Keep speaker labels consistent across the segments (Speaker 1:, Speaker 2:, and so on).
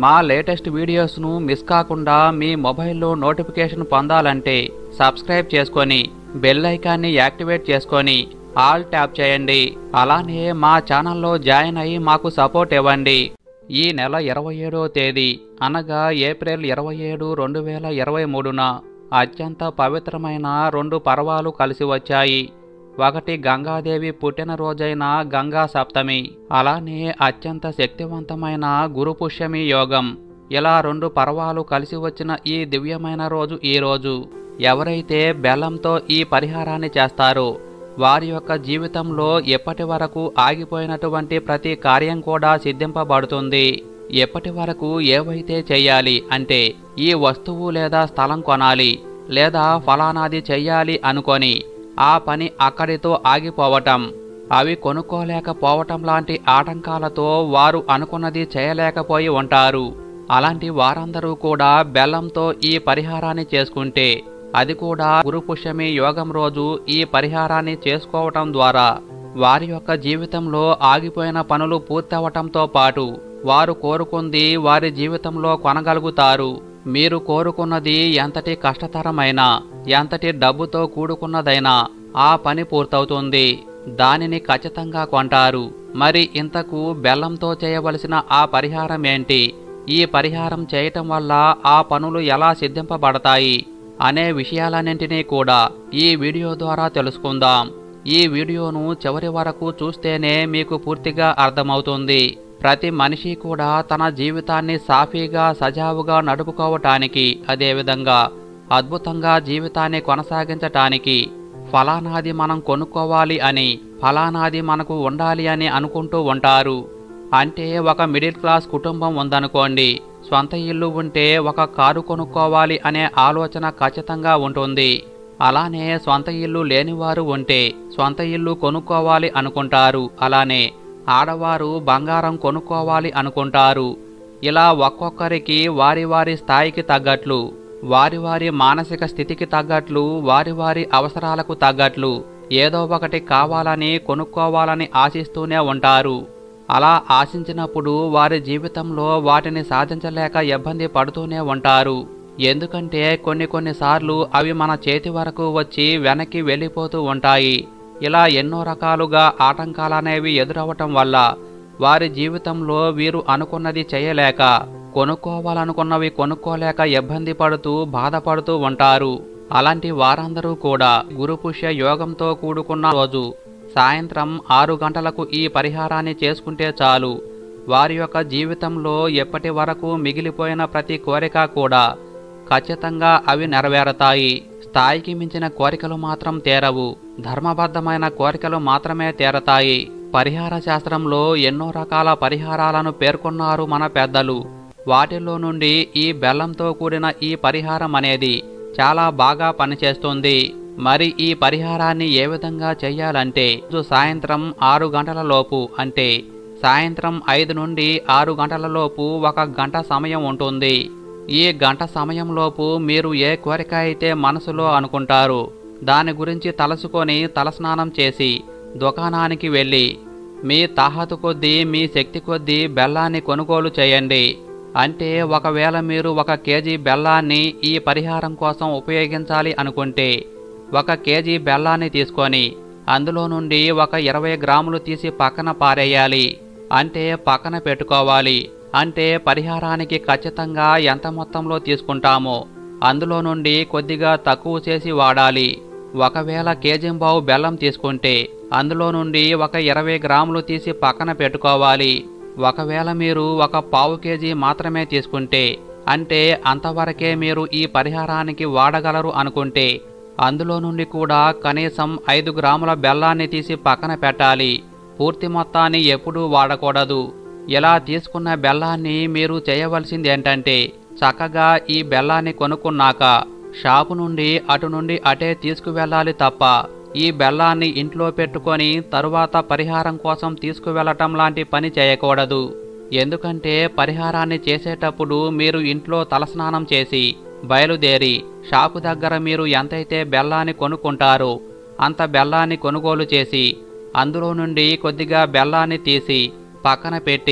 Speaker 1: మా latest వీడియోస్ను miss కాకుండా మీ మొబైల్లో నోటిఫికేషన్ పొందాలంటే సబ్స్క్రైబ్ చేసుకొని బెల్ ఐకాన్ని యాక్టివేట్ చేసుకొని ఆల్ ట్యాప్ చేయండి అలానే మా ఛానల్లో జాయిన్ అయ్యి మాకు సపోర్ట్ ఇవ్వండి ఈ నెల ఇరవై ఏడవ తేదీ అనగా ఏప్రిల్ ఇరవై ఏడు రెండు వేల ఇరవై మూడున అత్యంత పవిత్రమైన రెండు పర్వాలు కలిసి వచ్చాయి ఒకటి గంగాదేవి పుట్టినరోజైన గంగా సప్తమి అలానే అత్యంత శక్తివంతమైన గురు పుష్యమి యోగం ఇలా రెండు పర్వాలు కలిసి వచ్చిన ఈ దివ్యమైన రోజు ఈ రోజు ఎవరైతే బెల్లంతో ఈ పరిహారాన్ని చేస్తారో వారి యొక్క జీవితంలో ఎప్పటి వరకు ఆగిపోయినటువంటి ప్రతి కార్యం కూడా సిద్ధింపబడుతుంది ఎప్పటి వరకు ఏవైతే చేయాలి అంటే ఈ వస్తువు లేదా స్థలం కొనాలి లేదా ఫలానాది చెయ్యాలి అనుకొని ఆ పని అక్కడితో ఆగిపోవటం అవి కొనుక్కోలేకపోవటం లాంటి ఆటంకాలతో వారు అనుకున్నది చేయలేకపోయి ఉంటారు అలాంటి వారందరూ కూడా బెల్లంతో ఈ పరిహారాన్ని చేసుకుంటే అది కూడా గురుపుష్యమి యోగం రోజు ఈ పరిహారాన్ని చేసుకోవటం ద్వారా వారి యొక్క జీవితంలో ఆగిపోయిన పనులు పూర్తవటంతో పాటు వారు కోరుకుంది వారి జీవితంలో కొనగలుగుతారు మీరు కోరుకున్నది ఎంతటి కష్టతరమైనా ఎంతటి డబ్బుతో కూడుకున్నదైనా ఆ పని పూర్తవుతుంది దానిని ఖచ్చితంగా కొంటారు మరి ఇంతకు బెల్లంతో చేయవలసిన ఆ పరిహారం ఏంటి ఈ పరిహారం చేయటం వల్ల ఆ పనులు ఎలా సిద్ధింపబడతాయి అనే విషయాలన్నింటినీ కూడా ఈ వీడియో ద్వారా తెలుసుకుందాం ఈ వీడియోను చివరి వరకు చూస్తేనే మీకు పూర్తిగా అర్థమవుతుంది ప్రతి మనిషి కూడా తన జీవితాన్ని సాఫీగా సజావుగా నడుపుకోవటానికి అదేవిధంగా అద్భుతంగా జీవితాన్ని కొనసాగించటానికి ఫలానాది మనం కొనుక్కోవాలి అని ఫలానాది మనకు ఉండాలి అని అనుకుంటూ ఉంటారు అంటే ఒక మిడిల్ క్లాస్ కుటుంబం ఉందనుకోండి స్వంత ఇల్లు ఉంటే ఒక కారు కొనుక్కోవాలి అనే ఆలోచన ఖచ్చితంగా ఉంటుంది అలానే స్వంత ఇల్లు లేనివారు ఉంటే స్వంత ఇల్లు కొనుక్కోవాలి అనుకుంటారు అలానే ఆడవారు బంగారం కొనుక్కోవాలి అనుకుంటారు ఇలా ఒక్కొక్కరికి వారి వారి స్థాయికి తగ్గట్లు వారి వారి మానసిక స్థితికి తగ్గట్లు వారి వారి అవసరాలకు తగ్గట్లు ఏదో ఒకటి కావాలని కొనుక్కోవాలని ఆశిస్తూనే ఉంటారు అలా ఆశించినప్పుడు వారి జీవితంలో వాటిని సాధించలేక ఇబ్బంది పడుతూనే ఉంటారు ఎందుకంటే కొన్ని కొన్నిసార్లు అవి మన చేతి వరకు వచ్చి వెనక్కి వెళ్ళిపోతూ ఉంటాయి ఇలా ఎన్నో రకాలుగా ఆటంకాలనేవి ఎదురవటం వల్ల వారి జీవితంలో వీరు అనుకున్నది చేయలేక కొనుక్కోవాలనుకున్నవి కొనుక్కోలేక ఇబ్బంది పడుతూ బాధపడుతూ ఉంటారు అలాంటి వారందరూ కూడా గురుపుష్య యోగంతో కూడుకున్న రోజు సాయంత్రం ఆరు గంటలకు ఈ పరిహారాన్ని చేసుకుంటే చాలు వారి యొక్క జీవితంలో ఎప్పటి వరకు మిగిలిపోయిన ప్రతి కోరిక కూడా ఖచ్చితంగా అవి నెరవేరతాయి స్థాయికి మించిన కోరికలు మాత్రం తీరవు ధర్మబద్ధమైన కోరికలు మాత్రమే తీరతాయి పరిహార శాస్త్రంలో ఎన్నో రకాల పరిహారాలను పేర్కొన్నారు మన పెద్దలు వాటిలో నుండి ఈ బెల్లంతో కూడిన ఈ పరిహారం అనేది చాలా బాగా పనిచేస్తుంది మరి ఈ పరిహారాన్ని ఏ విధంగా చేయాలంటే రోజు సాయంత్రం ఆరు గంటల లోపు అంటే సాయంత్రం ఐదు నుండి ఆరు గంటల లోపు ఒక గంట సమయం ఉంటుంది ఈ గంట సమయంలోపు మీరు ఏ కోరిక అయితే మనసులో అనుకుంటారో దాని గురించి తలసుకొని తలస్నానం చేసి దుకాణానికి వెళ్ళి మీ తాహతు కొద్దీ మీ శక్తి కొద్దీ బెల్లాన్ని కొనుగోలు చేయండి అంటే ఒకవేళ మీరు ఒక కేజీ బెల్లాన్ని ఈ పరిహారం కోసం ఉపయోగించాలి అనుకుంటే ఒక కేజీ బెల్లాన్ని తీసుకొని అందులో నుండి ఒక ఇరవై గ్రాములు తీసి పక్కన పారేయాలి అంటే పక్కన పెట్టుకోవాలి అంటే పరిహారానికి ఖచ్చితంగా ఎంత మొత్తంలో తీసుకుంటామో అందులో నుండి కొద్దిగా తక్కువ చేసి వాడాలి ఒకవేళ కేజింబావు బెల్లం తీసుకుంటే అందులో నుండి ఒక ఇరవై గ్రాములు తీసి పక్కన పెట్టుకోవాలి ఒకవేళ మీరు ఒక పావు కేజీ మాత్రమే తీసుకుంటే అంటే అంతవరకే మీరు ఈ పరిహారానికి వాడగలరు అనుకుంటే అందులో నుండి కూడా కనీసం ఐదు గ్రాముల బెల్లాన్ని తీసి పక్కన పెట్టాలి పూర్తి మొత్తాన్ని ఎప్పుడూ వాడకూడదు ఇలా తీసుకున్న బెల్లాన్ని మీరు చేయవలసింది ఏంటంటే చక్కగా ఈ బెల్లాన్ని కొనుక్కున్నాక షాపు నుండి అటు నుండి అటే తీసుకువెళ్ళాలి తప్ప ఈ బెల్లాన్ని ఇంట్లో పెట్టుకొని తరువాత పరిహారం కోసం తీసుకువెళ్ళటం లాంటి పని చేయకూడదు ఎందుకంటే పరిహారాన్ని చేసేటప్పుడు మీరు ఇంట్లో తలస్నానం చేసి బయలుదేరి షాపు దగ్గర మీరు ఎంతైతే బెల్లాన్ని కొనుక్కుంటారో అంత బెల్లాన్ని కొనుగోలు చేసి అందులో నుండి కొద్దిగా బెల్లాన్ని తీసి పక్కన పెట్టి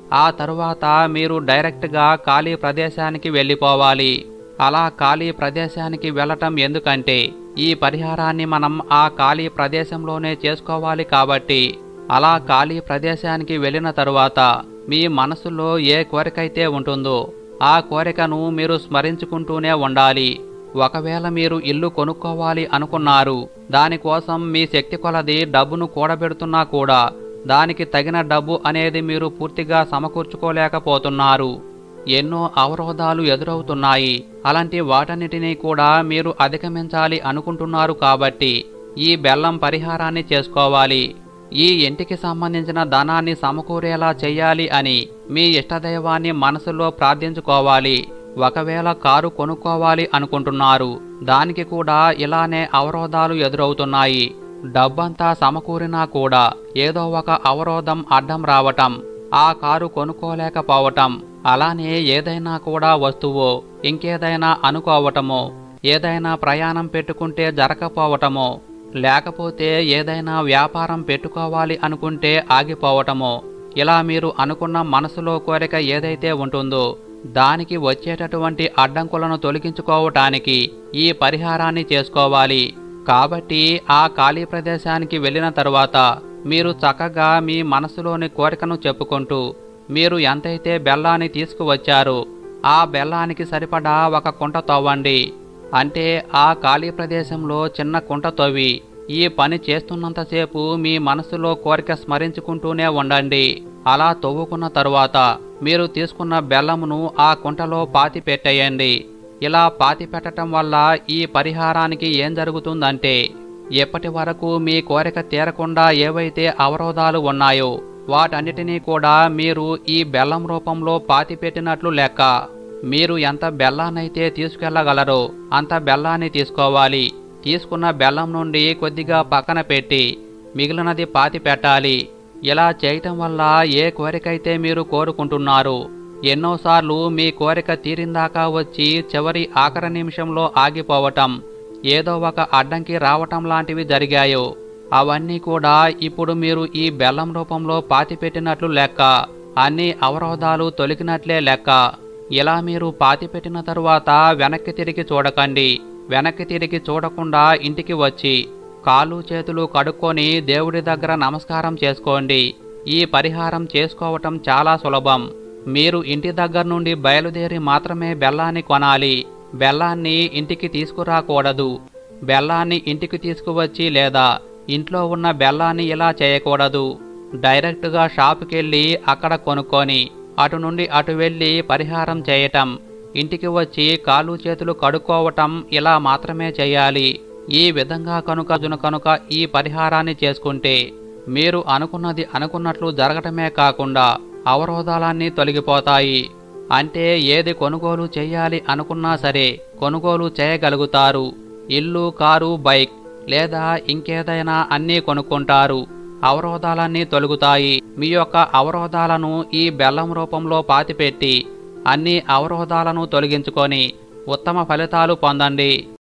Speaker 1: ఆ తరువాత మీరు డైరెక్ట్గా ఖాళీ ప్రదేశానికి వెళ్ళిపోవాలి అలా ఖాళీ ప్రదేశానికి వెళ్ళటం ఎందుకంటే ఈ పరిహారాన్ని మనం ఆ ఖాళీ ప్రదేశంలోనే చేసుకోవాలి కాబట్టి అలా ఖాళీ ప్రదేశానికి వెళ్ళిన తరువాత మీ మనసులో ఏ కోరికైతే ఉంటుందో ఆ కోరికను మీరు స్మరించుకుంటూనే ఉండాలి ఒకవేళ మీరు ఇల్లు కొనుక్కోవాలి అనుకున్నారు దానికోసం మీ శక్తి కొలది డబ్బును కూడబెడుతున్నా కూడా దానికి తగిన డబ్బు అనేది మీరు పూర్తిగా సమకూర్చుకోలేకపోతున్నారు ఎన్నో అవరోధాలు ఎదురవుతున్నాయి అలాంటి వాటన్నిటినీ కూడా మీరు అధిగమించాలి అనుకుంటున్నారు కాబట్టి ఈ బెల్లం పరిహారాన్ని చేసుకోవాలి ఈ ఇంటికి సంబంధించిన ధనాన్ని సమకూరేలా చెయ్యాలి అని మీ ఇష్టదైవాన్ని మనసులో ప్రార్థించుకోవాలి ఒకవేళ కారు కొనుక్కోవాలి అనుకుంటున్నారు దానికి కూడా ఇలానే అవరోధాలు ఎదురవుతున్నాయి డబ్బంతా సమకూరినా కూడా ఏదో ఒక అవరోధం అడ్డం రావటం ఆ కారు కొనుక్కోలేకపోవటం అలానే ఏదైనా కూడా వస్తువు ఇంకేదైనా అనుకోవటమో ఏదైనా ప్రయాణం పెట్టుకుంటే జరగకపోవటమో లేకపోతే ఏదైనా వ్యాపారం పెట్టుకోవాలి అనుకుంటే ఆగిపోవటమో ఇలా మీరు అనుకున్న మనసులో కోరిక ఏదైతే ఉంటుందో దానికి వచ్చేటటువంటి అడ్డంకులను తొలగించుకోవటానికి ఈ పరిహారాన్ని చేసుకోవాలి కాబట్టి ఆ ఖాళీ ప్రదేశానికి వెళ్ళిన తరువాత మీరు చక్కగా మీ మనసులోని కోరికను చెప్పుకుంటూ మీరు ఎంతైతే బెల్లాన్ని తీసుకువచ్చారో ఆ బెల్లానికి సరిపడా ఒక కుంట తవ్వండి అంటే ఆ ఖాళీ ప్రదేశంలో చిన్న కుంట తవ్వి ఈ పని చేస్తున్నంతసేపు మీ మనసులో కోరిక స్మరించుకుంటూనే ఉండండి అలా తవ్వుకున్న తరువాత మీరు తీసుకున్న బెల్లమును ఆ కుంటలో పాతి పెట్టేయండి ఇలా పాతి పెట్టడం వల్ల ఈ పరిహారానికి ఏం జరుగుతుందంటే ఎప్పటి వరకు మీ కోరిక తీరకుండా ఏవైతే అవరోధాలు ఉన్నాయో వాటన్నిటినీ కూడా మీరు ఈ బెల్లం రూపంలో పాతి పెట్టినట్లు లెక్క మీరు ఎంత బెల్లాన్నైతే తీసుకెళ్లగలరో అంత బెల్లాన్ని తీసుకోవాలి తీసుకున్న బెల్లం నుండి కొద్దిగా పక్కన పెట్టి మిగిలినది పాతి పెట్టాలి ఇలా చేయటం వల్ల ఏ కోరికైతే మీరు కోరుకుంటున్నారు ఎన్నోసార్లు మీ కోరిక తీరిందాకా వచ్చి చివరి ఆఖరి నిమిషంలో ఆగిపోవటం ఏదో ఒక అడ్డంకి రావటం లాంటివి జరిగాయో అవన్నీ కూడా ఇప్పుడు మీరు ఈ బెల్లం రూపంలో పాతిపెట్టినట్లు లెక్క అన్ని అవరోధాలు తొలగినట్లే లెక్క ఇలా మీరు పాతిపెట్టిన తరువాత వెనక్కి తిరిగి చూడకండి వెనక్కి తిరిగి చూడకుండా ఇంటికి వచ్చి కాళ్ళు చేతులు కడుక్కొని దేవుడి దగ్గర నమస్కారం చేసుకోండి ఈ పరిహారం చేసుకోవటం చాలా సులభం మీరు ఇంటి దగ్గర నుండి బయలుదేరి మాత్రమే బెల్లాన్ని కొనాలి బెల్లాన్ని ఇంటికి తీసుకురాకూడదు బెల్లాన్ని ఇంటికి తీసుకువచ్చి లేదా ఇంట్లో ఉన్న బెల్లాన్ని ఇలా చేయకూడదు డైరెక్ట్గా షాపుకెళ్ళి అక్కడ కొనుక్కొని అటు నుండి అటు వెళ్ళి పరిహారం చేయటం ఇంటికి వచ్చి కాళ్ళు చేతులు కడుక్కోవటం ఇలా మాత్రమే చేయాలి ఈ విధంగా కనుక జున కనుక ఈ పరిహారాన్ని చేసుకుంటే మీరు అనుకున్నది అనుకున్నట్లు జరగటమే కాకుండా అవరోధాలన్నీ తొలగిపోతాయి అంటే ఏది కొనుగోలు చేయాలి అనుకున్నా సరే కొనుగోలు చేయగలుగుతారు ఇల్లు కారు బైక్ లేదా ఇంకేదైనా అన్నీ కొనుక్కుంటారు అవరోధాలన్నీ తొలగుతాయి మీ యొక్క అవరోధాలను ఈ బెల్లం రూపంలో పాతిపెట్టి అన్ని అవరోధాలను తొలగించుకొని ఉత్తమ ఫలితాలు పొందండి